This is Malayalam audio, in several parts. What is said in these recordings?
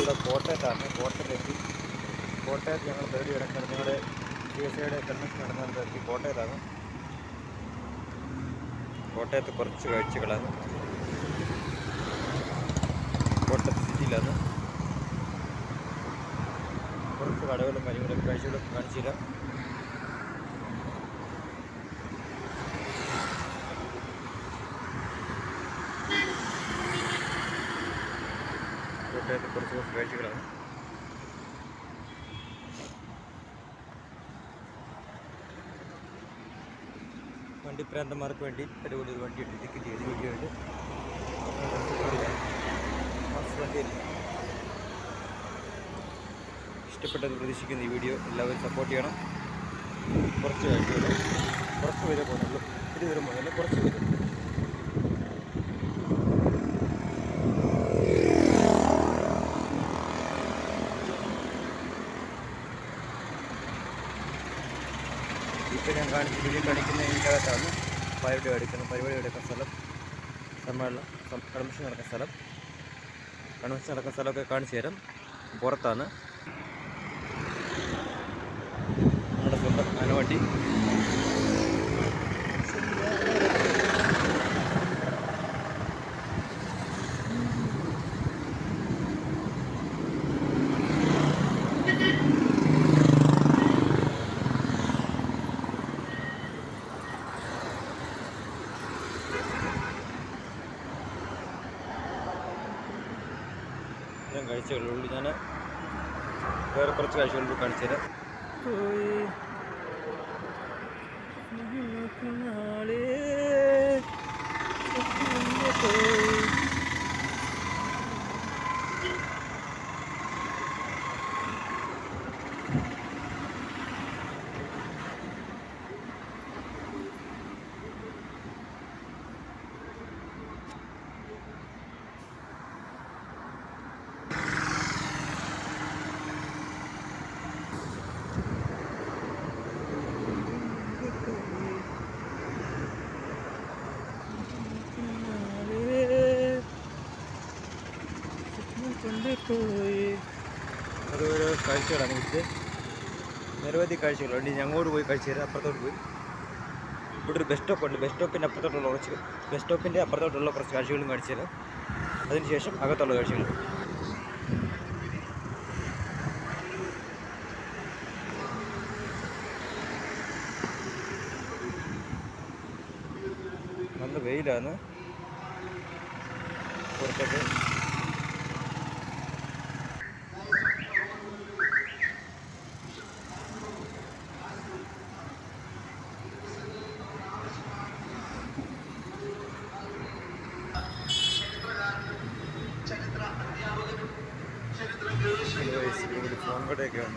ഞങ്ങളുള്ളത് കോട്ടയത്താണ് കോട്ടയത്തെത്തി കോട്ടയത്ത് ഞങ്ങൾ തേടി കിടക്കുന്നത് ഞങ്ങളുടെ സി എസ് ഐയുടെ കൺവെൻഷൻ നടന്നത് എത്തി കോട്ടയത്താണ് കോട്ടയത്ത് കുറച്ച് കാഴ്ചകളാണ് കോട്ടയത്ത് സിറ്റിയിലാണ് കുറച്ച് കടകളും കാര്യങ്ങളും കാഴ്ചകളും കാണിച്ചു തരാം കോട്ടയത്ത് കുറച്ച് കുറച്ച് കാഴ്ചകളാണ് വണ്ടിപ്രാന്തന്മാർക്ക് വേണ്ടി അടിപൊളി ഒരു വണ്ടിയുണ്ട് ടിക്കറ്റ് ചെയ്ത് വീഡിയോ ഉണ്ട് വണ്ടിയല്ല ഇഷ്ടപ്പെട്ടത് പ്രതീക്ഷിക്കുന്ന ഈ വീഡിയോ എല്ലാവരും സപ്പോർട്ട് ചെയ്യണം കുറച്ച് കാഴ്ചകൾ കുറച്ച് പേരെ പോകുന്നുള്ളൂ ഇത് വരും പോകുന്നില്ല കുറച്ച് പേര് ഇപ്പോൾ ഞാൻ കാണിച്ച വീഡിയോ കാണിക്കുന്ന ഇതിനകത്താണ് പരിപാടി എടുക്കുന്ന പരിപാടി എടുക്കുന്ന സ്ഥലം സമ്മേളനം സം- കൺവെൻഷൻ നടക്കുന്ന സ്ഥലം കൺവെൻഷൻ നടക്കുന്ന സ്ഥലമൊക്കെ കാണിച്ചു തരാം പുറത്താണ് നമ്മുടെ സ്വന്തം ആനവണ്ടി ഇത്രയും കാഴ്ചകളുള്ളൂ ഞാൻ വേറെ കുറച്ച് കാഴ്ചകളിലൂടെ കാണിച്ചു തരാം അതൊരു കാഴ്ചകളാണ് ഇത് നിരവധി കാഴ്ചകളുണ്ട് ഇനി അങ്ങോട്ട് പോയി കാഴ്ച തരാം അപ്പുറത്തോട്ട് പോയി ഇവിടെ ഒരു ബസ് സ്റ്റോപ്പ് ഉണ്ട് ബസ് സ്റ്റോപ്പിൻ്റെ അപ്പുറത്തോട്ടുള്ള കുറച്ച് ബസ് സ്റ്റോപ്പിൻ്റെ അപ്പുറത്തോട്ടുള്ള കുറച്ച് കാഴ്ചകളും കാണിച്ചു തരാം അതിനുശേഷം അകത്തുള്ള കാഴ്ചകൾ നല്ല വെയിലാണ് പുറത്തൊക്കെ ഇവിടെ ഫോൺ കടയൊക്കെ ഉണ്ട്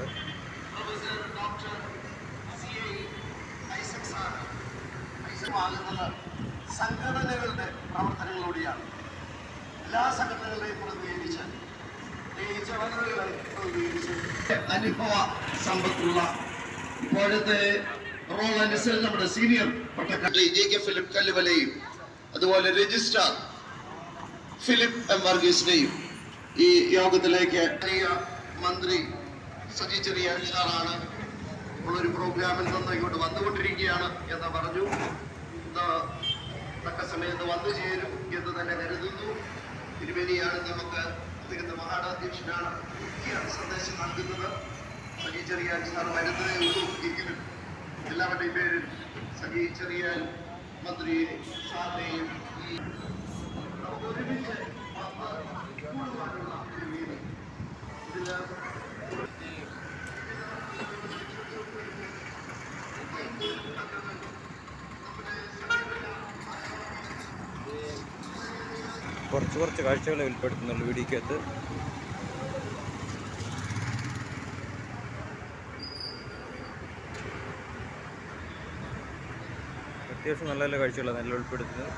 ആകുന്നത് സംഘടനകളുടെ പ്രവർത്തനങ്ങളിലൂടെയാണ് എല്ലാ സംഘടനകളെയും പ്രതിനിധീകരിച്ച് പ്രത്യേകിച്ച് വനിതകളെ പ്രതിനിധീകരിച്ച് അനുഭവ സമ്പത്തുള്ള ഇപ്പോഴത്തെ റോൾ അനുസരിച്ച് നമ്മുടെ സീനിയർ പട്ടക്കാട്ടി ജെ കെ ഫിലിപ്പ് കല്ലുവലയും അതുപോലെ രജിസ്ട്രാർ ഫിലിപ്പ് എം വർഗീസിനെയും ഈ യോഗത്തിലേക്ക് മന്ത്രി സജി ചെറിയാൻ സാറാണ് ഉള്ളൊരു പ്രോഗ്രാമിൽ നിന്ന് ഇങ്ങോട്ട് വന്നുകൊണ്ടിരിക്കുകയാണ് എന്ന് പറഞ്ഞു ഇത് തക്ക സമയത്ത് വന്നു ചേരും എന്ന് തന്നെ കരുതുന്നു തിരുവേലിയാണ് നമുക്ക് തിരുത്ത മഹാടാധ്യക്ഷനാണ് മുഖ്യ സന്ദേശം നൽകുന്നത് സജി ചെറിയാൻ സാർ വരുന്നതേ ഉള്ളൂ എങ്കിലും എല്ലാവരുടെയും പേരിൽ സജി ചെറിയാൻ മന്ത്രി സാറിനെയും ഈ നമുക്ക് ഒരുമിച്ച് വന്ന് കൂടുവാനുള്ള ഒരു വേദി ഇതില് കുറച്ച് കുറച്ച് കാഴ്ചകളെ ഉൾപ്പെടുത്തുന്നുള്ളൂ വീഡിയോക്കകത്ത് അത്യാവശ്യം നല്ല നല്ല കാഴ്ചകളാണ് നല്ല ഉൾപ്പെടുത്തുന്നത്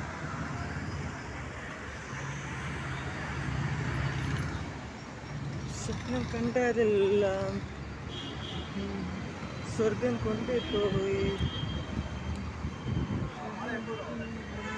സ്വപ്നം കണ്ടതെല്ലാം ഉം, സ്വർഗം കൊണ്ടേ പോയി